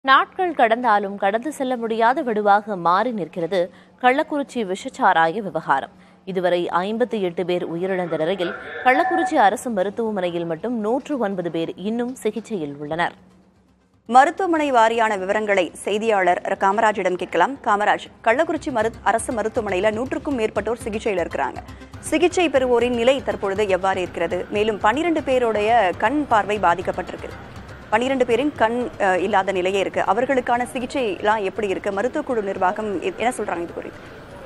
நாட்கள் கடந்தாலும் கடந்து செல்ல முடியாத விடுவாக மாறி நிற்கிறது கள்ளக்குறிச்சி விஷச்சாராய விவகாரம் இதுவரை ஐம்பத்தி எட்டு பேர் உயிரிழந்த நிலையில் கள்ளக்குறிச்சி அரசு மருத்துவமனையில் மட்டும் நூற்று ஒன்பது பேர் இன்னும் சிகிச்சையில் உள்ளனர் மருத்துவமனை வாரியான விவரங்களை செய்தியாளர் ர. காமராஜிடம் கேட்கலாம் காமராஜ் கள்ளக்குறிச்சி மரு அரசு மருத்துவமனையில நூற்றுக்கும் மேற்பட்டோர் சிகிச்சையில் இருக்கிறாங்க சிகிச்சை பெறுவோரின் நிலை தற்பொழுது எவ்வாறு இருக்கிறது மேலும் பனிரெண்டு பேருடைய கண் பார்வை பாதிக்கப்பட்டிருக்கு பனிரெண்டு பேரின் கண் அஹ், இல்லாத நிலையே இருக்கு அவர்களுக்கான சிகிச்சை எல்லாம் எப்படி இருக்கு மருத்துவ குழு நிர்வாகம் எ- என்ன சொல்றாங்க இது குறித்து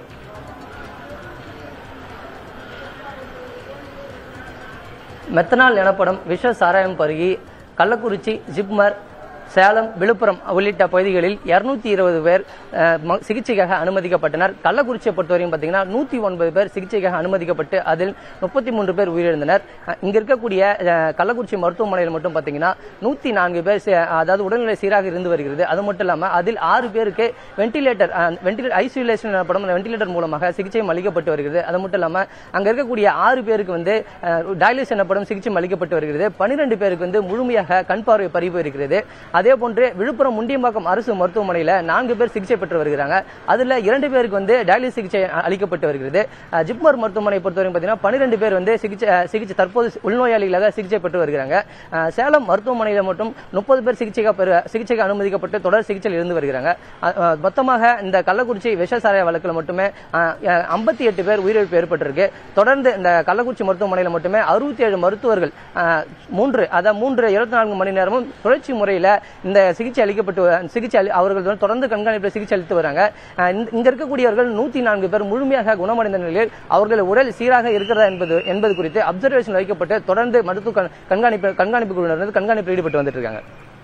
மெத்தனால் எனப்படும் விஷ சாராயம் பருகி கள்ளக்குறிச்சி ஜிப்மர் சேலம் விழுப்புரம் உள்ளிட்ட பகுதிகளில் இருநூத்தி இருபது பேர் அஹ், ம- சிகிச்சைக்காக அனுமதிக்கப்பட்டனர் கள்ளக்குறிச்சியை பொறுத்தவரையும் பார்த்தீங்கன்னா நூத்தி ஒன்பது பேர் சிகிச்சைக்காக அனுமதிக்கப்பட்டு அதில் முப்பத்தி மூன்று பேர் உயிரிழந்தனர் அஹ், இங்க இருக்கக்கூடிய அஹ், கள்ளக்குறிச்சி மருத்துவமனையில் மட்டும் பார்த்தீங்கன்னா நூத்தி நான்கு பேர் சி- அதாவது உடல்நிலை சீராக இருந்து வருகிறது அது மட்டும் இல்லாம அதில் ஆறு பேருக்கு வென்டிலேட்டர் வென்டிலேட்டர் ஐசோலேஷன் எனப்படும் அந்த வென்டிலேட்டர் மூலமாக சிகிச்சையும் அளிக்கப்பட்டு வருகிறது அது மட்டும் இல்லாம அங்க இருக்கக்கூடிய ஆறு பேருக்கு வந்து டயாலிஸ் எனப்படும் சிகிச்சை அளிக்கப்பட்டு வருகிறது பனிரெண்டு பேருக்கு வந்து முழுமையாக கண் பார்வை பறிவு இருக்கிறது அதே போன்று விழுப்புரம் முண்டியம்பாக்கம் அரசு மருத்துவமனையில நான்கு பேர் சிகிச்சை பெற்று வருகிறாங்க அதுல இரண்டு பேருக்கு வந்து டயாலிஸ் சிகிச்சை அ- அளிக்கப்பட்டு வருகிறது அஹ், ஜிப்மர் மருத்துவமனை பொறுத்தவரை பார்த்தீங்கன்னா பனிரெண்டு பேர் வந்து சிகிச்சை அஹ், சிகிச்சை தற்போது உள்நோயாளிகளாக சிகிச்சை பெற்று வருகிறாங்க அஹ், சேலம் மருத்துவமனையில மட்டும் முப்பது பேர் சிகிச்சைக்கு பெற சிகிச்சைக்கு அனுமதிக்கப்பட்டு தொடர் சிகிச்சையில் இருந்து வருகிறாங்க அஹ், அஹ், மொத்தமாக இந்த கள்ளக்குறிச்சி விஷசாராய வழக்கில் மட்டுமே ஐம்பத்தி எட்டு பேர் உயிரிழப்பு ஏற்பட்டிருக்கு தொடர்ந்து இந்த கள்ளக்குறிச்சி மருத்துவமனையில் மட்டுமே அறுபத்தி ஏழு மருத்துவர்கள் அஹ், மூன்று அதாவது மூன்று இருபத்தி நான்கு மணி நேரமும் சுழற்சி முறையில் இந்த சிகிச்சை அளிக்கப்பட்டு வ- சிகிச்சை அளி- அவர்கள் வந்து தொடர்ந்து கண்காணிப்பில் சிகிச்சை அளித்து வராங்க அஹ், இந்த- இங்க இருக்கக்கூடியவர்கள் நூத்தி நான்கு பேர் முழுமையாக குணமடைந்த நிலையில் அவர்கள் உடல் சீராக இருக்கிறதா என்பது என்பது குறித்து அப்சர்வேஷன் வைக்கப்பட்டு தொடர்ந்து மருத்துவ கண்- கண்காணிப்பு கண்காணிப்பு குழுவினர் வந்து கண்காணிப்பில் ஈடுபட்டு வந்துட்டு இருக்காங்க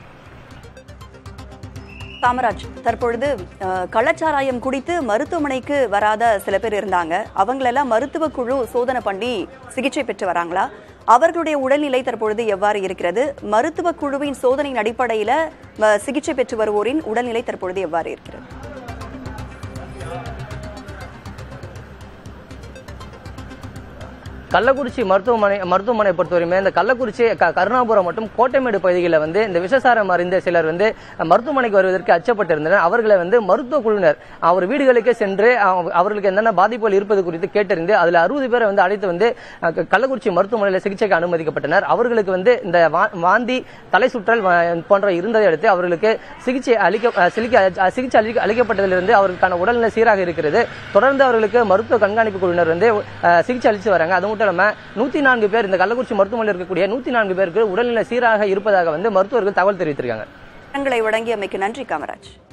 காமராஜ் தற்பொழுது அஹ், கள்ளச்சாராயம் குடித்து மருத்துவமனைக்கு வராத சில பேர் இருந்தாங்க அவங்களெல்லாம் மருத்துவ குழு சோதனை பண்ணி சிகிச்சை பெற்று வராங்களா அவர்களுடைய உடல்நிலை தற்பொழுது எவ்வாறு இருக்கிறது மருத்துவ குழுவின் சோதனையின் அடிப்படையில அஹ், சிகிச்சை பெற்று வருவோரின் உடல்நிலை தற்பொழுது எவ்வாறு இருக்கிறது கள்ளக்குறிச்சி மருத்துவமனை மருத்துவமனை பொறுத்தவரையுமே இந்த கள்ளக்குறிச்சி க- கருணாபுரம் மற்றும் கோட்டைமேடு பகுதிகளில் வந்து இந்த விஷசாரம் அறிந்த சிலர் வந்து மருத்துவமனைக்கு வருவதற்கு அச்சப்பட்டிருந்தனர் அவர்களை வந்து மருத்துவ குழுவினர் அவர் வீடுகளுக்கு சென்று அவ- அவர்களுக்கு என்னென்ன பாதிப்புகள் இருப்பது குறித்து கேட்டறிந்து அதில் அறுபது பேரை வந்து அழைத்து வந்து அஹ், க- கள்ளக்குறிச்சி மருத்துவமனையில் சிகிச்சைக்கு அனுமதிக்கப்பட்டனர் அவர்களுக்கு வந்து இந்த வா- வாந்தி தலை சுற்றல் வ- போன்ற இருந்ததை அடுத்து அவர்களுக்கு சிகிச்சை அளிக்க அஹ், சிகிச்சை அஹ், சிகிச்சை அளிக்க அளிக்கப்பட்டதிலிருந்து அவர்களுக்கான உடல்நிலை சீராக இருக்கிறது தொடர்ந்து அவர்களுக்கு மருத்துவ கண்காணிப்பு குழுவினர் வந்து அஹ், சிகிச்சை அளித்து வராங்க அது மட்டும் இல்லாம நூத்தி நான்கு பேர் இந்த கள்ளக்குறிச்சி மருத்துவமனையில் இருக்கக்கூடிய நூத்தி நான்கு பேருக்கு உடல்நிலை சீராக இருப்பதாக வந்து மருத்துவர்கள் தகவல் தெரிவித்திருக்காங்க விவரங்களை வழங்கியமைக்கு நன்றி காமராஜ்